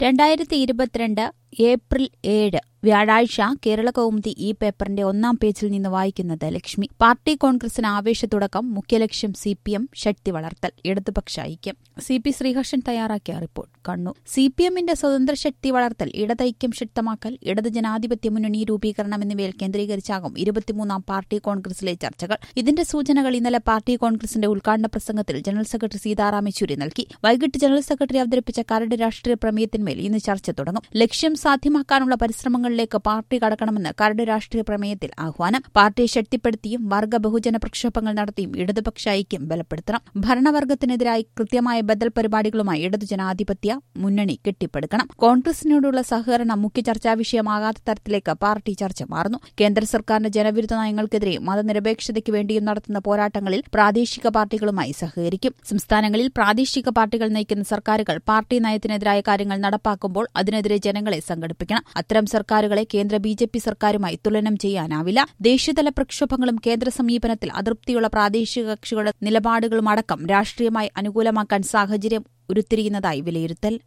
രണ്ടായിരത്തി ഇരുപത്തിരണ്ട് ഏപ്രിൽ ഏഴ് വ്യാഴാഴ്ച കേരള കൗമുദി ഈ പേപ്പറിന്റെ ഒന്നാം പേജിൽ നിന്ന് വായിക്കുന്നത് ലക്ഷ്മി പാർട്ടി കോൺഗ്രസിന് ആവേശത്തുടക്കം മുഖ്യലക്ഷ്യം സി പി എം ശക്തി വളർത്തൽ ഇടതുപക്ഷ ഐക്യം സി പി ശ്രീഹർഷൻ തയ്യാറാക്കിയ റിപ്പോർട്ട് കണ്ണൂർ സി പി എമ്മിന്റെ സ്വതന്ത്ര ശക്തി വളർത്തൽ ഇടതൈക്യം ശക്തമാക്കൽ ഇടത് ജനാധിപത്യ മുന്നണി രൂപീകരണം എന്നിവയിൽ കേന്ദ്രീകരിച്ചാകും ഇരുപത്തിമൂന്നാം പാർട്ടി കോൺഗ്രസിലെ ചർച്ചകൾ ഇതിന്റെ സൂചനകൾ ഇന്നലെ പാർട്ടി കോൺഗ്രസിന്റെ ഉദ്ഘാടന പ്രസംഗത്തിൽ ജനറൽ സെക്രട്ടറി സീതാറാം യെച്ചൂരി നൽകി വൈകിട്ട് ജനറൽ സെക്രട്ടറി അവതരിപ്പിച്ച കരട് രാഷ്ട്രീയ പ്രമേയത്തിന്മേൽ ഇന്ന് ചർച്ച തുടങ്ങും ലക്ഷ്യം സാധ്യമാക്കാനുള്ള പരിശ്രമങ്ങളിലേക്ക് പാർട്ടി കടക്കണമെന്ന് കരട് രാഷ്ട്രീയ പ്രമേയത്തിൽ ആഹ്വാനം പാർട്ടിയെ ശക്തിപ്പെടുത്തിയും വർഗ ബഹുജന പ്രക്ഷോഭങ്ങൾ നടത്തിയും ഇടതുപക്ഷ ഐക്യം ബലപ്പെടുത്തണം ഭരണവർഗത്തിനെതിരായി കൃത്യമായ ബദൽ പരിപാടികളുമായി ഇടതു ജനാധിപത്യ മുന്നണി കെട്ടിപ്പടുക്കണം കോൺഗ്രസിനോടുള്ള സഹകരണം മുഖ്യ ചർച്ചാ വിഷയമാകാത്ത തരത്തിലേക്ക് പാർട്ടി ചർച്ച മാറുന്നു കേന്ദ്ര സർക്കാരിന്റെ ജനവിരുദ്ധ നയങ്ങൾക്കെതിരെ മതനിരപേക്ഷതയ്ക്ക് വേണ്ടിയും നടത്തുന്ന പോരാട്ടങ്ങളിൽ പ്രാദേശിക പാർട്ടികളുമായി സഹകരിക്കും സംസ്ഥാനങ്ങളിൽ പ്രാദേശിക പാർട്ടികൾ നയിക്കുന്ന സർക്കാരുകൾ പാർട്ടി നയത്തിനെതിരായ കാര്യങ്ങൾ നടപ്പാക്കുമ്പോൾ അതിനെതിരെ ജനങ്ങളെ സംഘടിപ്പിക്കണം അത്തരം സർക്കാരുകളെ കേന്ദ്ര ബി ജെ പി സർക്കാരുമായി തുലനം ചെയ്യാനാവില്ല ദേശീയതല പ്രക്ഷോഭങ്ങളും കേന്ദ്ര സമീപനത്തിൽ അതൃപ്തിയുള്ള പ്രാദേശിക കക്ഷികളുടെ നിലപാടുകളുമടക്കം രാഷ്ട്രീയമായി അനുകൂലമാക്കാൻ സാഹചര്യം ഉരുത്തിരിയുന്നതായി വിലയിരുത്തൽ